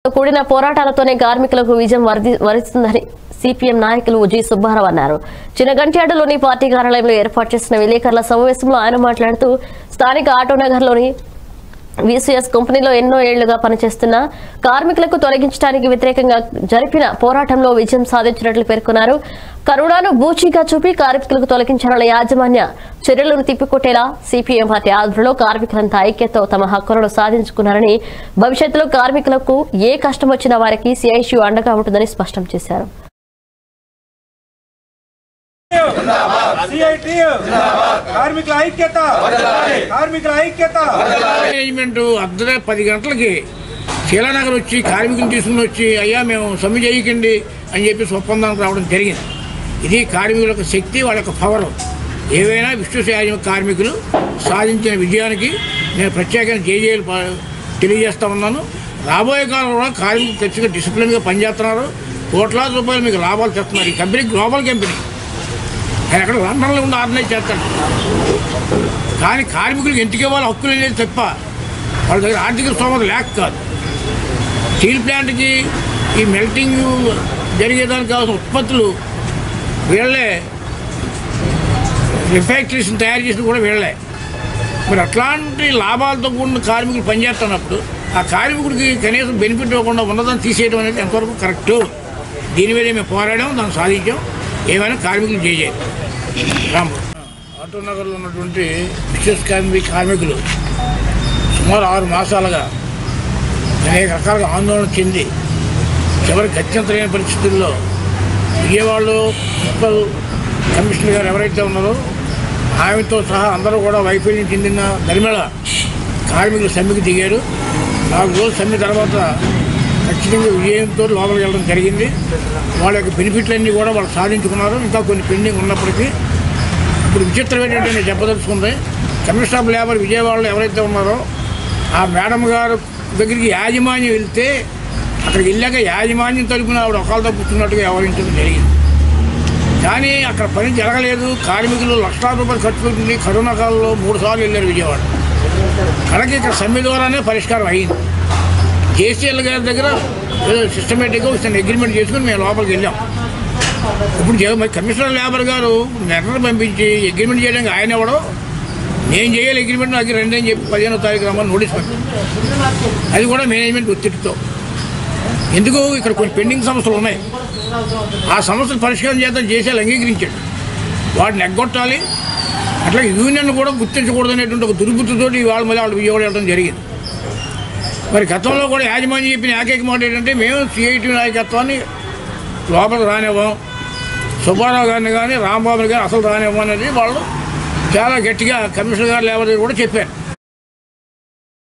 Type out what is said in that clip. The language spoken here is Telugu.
కూడిన పోరాటాలతోనే కార్మికులకు విజయం వరది- వరిస్తుందని సిపిఎం నాయకులు జి సుబ్బారావు అన్నారు చిన్నగంట్యాడలోని పార్టీ కార్యాలయంలో ఏర్పాటు చేసిన విలేకరుల సమావేశంలో ఆయన మాట్లాడుతూ స్థానిక ఆటోనగర్లోని విసిఎస్ కంపెనీలో ఎన్నో ఏళ్లుగా పనిచేస్తున్న కార్మికులకు తొలగించడానికి వ్యతిరేకంగా జరిపిన పోరాటంలో విజయం సాధించినట్లు పేర్కొన్నారు కరోనాను బూచీగా చూపి కార్మికులకు తొలగించాలన్న యాజమాన్య చర్యలను తిప్పికొట్టేలా సిపిఎం పార్టీ ఆధ్వర్యంలో కార్మికులంతా ఐక్యతతో తమ హక్కులను సాధించుకున్నారని భవిష్యత్తులో కార్మికులకు ఏ కష్టం వచ్చినా వారికి సిఐషు అండగా ఉంటుందని స్పష్టం చేశారు సిఐటియు కార్మికుల ఐక్యత కార్మికుల ఐక్యత మేనేజ్మెంట్ అర్ధరా పది గంటలకి శీలానగర్ వచ్చి కార్మికులు తీసుకుని వచ్చి అయ్యా మేము సమ్మె చేయకండి అని చెప్పి ఒప్పందానికి రావడం జరిగింది ఇది కార్మికుల యొక్క శక్తి వాళ్ళ యొక్క పవర్ ఏవైనా విశ్వసాయ కార్మికులు సాధించిన విజయానికి నేను ప్రత్యేకంగా జేజేలు తెలియజేస్తా ఉన్నాను రాబోయే కాలంలో కార్మికులు ఖచ్చితంగా డిసిప్లిన్గా పనిచేస్తున్నారు కోట్లాది రూపాయలు మీకు లాభాలు తెస్తున్నారు ఈ కంపెనీ గ్లోబల్ కంపెనీ ఆయన అక్కడ లండన్లో ఉండి ఆర్గనైజ్ చేస్తాడు కానీ కార్మికులకు ఎందుకు ఇవ్వాలి హక్కులు అనేది తప్ప వాళ్ళ దగ్గర ఆర్థిక స్తోమత లేక కాదు స్టీల్ ప్లాంట్కి ఈ మెల్టింగ్ జరిగేదానికి కావాల్సిన ఉత్పత్తులు వీళ్ళే రిఫాక్టరీస్ని తయారు చేసిన కూడా వీళ్ళే మరి అట్లాంటి లాభాలతో కూడిన కార్మికులు పనిచేస్తున్నప్పుడు ఆ కార్మికుడికి కనీసం బెనిఫిట్ ఇవ్వకుండా ఉన్నదాన్ని తీసేయడం అనేది ఎంతవరకు కరెక్టు దీని మీద మేము పోరాడాం దాన్ని సాధించాం ఏమైనా కార్మికులు చేయాలి రామ్ ఆటో నగర్లో ఉన్నటువంటి విశేష కార్మిక కార్మికులు సుమారు ఆరు మాసాలుగా అనేక రకాలుగా ఆందోళన చెంది చివరికి గత్యంతరైన పరిస్థితుల్లో విజయవాడలో మున్సిపల్ కమిషనర్ గారు ఎవరైతే ఉన్నారో ఆమెతో సహా అందరూ కూడా వైఫల్యం చెందిన దరిమేళ కార్మికులు సమ్మెకి దిగారు నాలుగు రోజులు సమ్మె తర్వాత ఖచ్చితంగా విజయంతో లోపలికి వెళ్ళడం జరిగింది వాళ్ళ యొక్క బెనిఫిట్లన్నీ కూడా వాళ్ళు సాధించుకున్నారు ఇంకా కొన్ని పెండింగ్ ఉన్నప్పటికీ ఇప్పుడు విచిత్రం ఏంటంటే నేను చెప్పదలుచుకుంది కమిషనర్ ఆఫ్ లేబర్ విజయవాడలో ఎవరైతే ఉన్నారో ఆ మేడం గారు దగ్గరికి యాజమాన్యం వెళ్తే అక్కడికి వెళ్ళాక యాజమాన్యం తరపున ఆవిడ ఒకళ్ళతో కూర్చున్నట్టుగా వ్యవహరించడం జరిగింది కానీ అక్కడ పని జరగలేదు కార్మికులు లక్షలాది రూపాయలు ఖర్చు పెట్టింది కరోనా కాలంలో మూడు సార్లు వెళ్ళారు విజయవాడ కనుక ఇక్కడ సమ్మె ద్వారానే పరిష్కారం అయ్యింది జేసీఎల్ గారి దగ్గర ఏదో సిస్టమేటిక్గా చిన్న అగ్రిమెంట్ చేసుకుని మేము లోపలికి వెళ్ళాం ఇప్పుడు జగ- మరి కమిషనర్ లేబర్ గారు లెటర్ పంపించి అగ్రిమెంట్ చేయడానికి ఆయన ఎవడో నేను చేయాలి అగ్రిమెంట్ నాకు రెండు అని చెప్పి పదిహేనో తారీఖు రమ్మని నోటీస్ పంపింది అది కూడా మేనేజ్మెంట్ ఒత్తిడితో ఎందుకు ఇక్కడ కొన్ని పెండింగ్ సమస్యలు ఉన్నాయి ఆ సమస్యలు పరిష్కారం చేద్దాం చేసేయాలి అంగీకరించాడు వాటిని ఎగ్గొట్టాలి అట్లాగే యూనియన్ కూడా గుర్తించకూడదు అనేటువంటి ఒక దుర్బుద్ధితోటి ఇవాళ మళ్ళీ వాళ్ళు విజయవాడ వెళ్ళడం జరిగింది మరి గతంలో కూడా యాజమాన్యం చెప్పిన ఏకైక మాట ఏంటంటే మేము సిఐటి నాయకత్వాన్ని లోపలికి రానివ్వం సుబ్బారావు గారిని కానీ రాంబాబుని కానీ అసలు రానివ్వం అనేది వాళ్ళు చాలా గట్టిగా కమిషనర్ గారు లేవర్ కూడా చెప్పారు